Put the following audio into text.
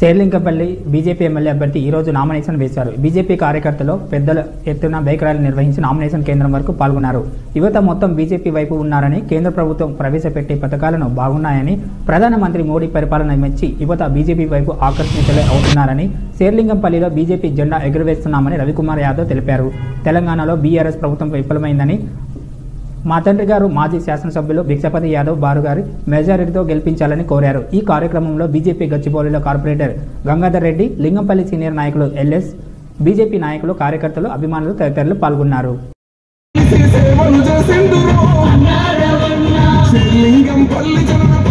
Serilingampally BJP MLA అభ్యర్థి ఈ రోజు నామినేషన్ వేశారు బీజేపీ కార్యకర్తలు పెద్దల ఎత్తున బైక్ ర్యాలీ నిర్వహించి నామినేషన్ కేంద్రం వరకు పాల్గొన్నారు యువత మొత్తం బీజేపీ వైపు ఉన్నారని కేంద్ర ప్రభుత్వం ప్రవేశపెట్టే పథకాలను బాగున్నాయని ప్రధానమంత్రి మోడీ పరిపాలన మెచ్చి యువత బీజేపీ వైపు ఆకర్షితులై అవుతున్నారని శేర్లింగంపల్లిలో బీజేపీ జెండా ఎగురవేస్తున్నామని రవికుమార్ యాదవ్ తెలిపారు తెలంగాణలో బీఆర్ఎస్ ప్రభుత్వం విఫలమైందని మా తండ్రి గారు మాజీ శాసనసభ్యులు భిక్షపతి యాదవ్ బారు గారి మెజారిటీతో గెలిపించాలని కోరారు ఈ కార్యక్రమంలో బీజేపీ గచ్చిబౌలిలో కార్పొరేటర్ గంగాధర్ రెడ్డి లింగంపల్లి సీనియర్ నాయకులు ఎల్ఎస్ బీజేపీ నాయకులు కార్యకర్తలు అభిమానులు తదితరులు పాల్గొన్నారు సేవలు చేసిండురో శ్రీలింగం పల్లి జనం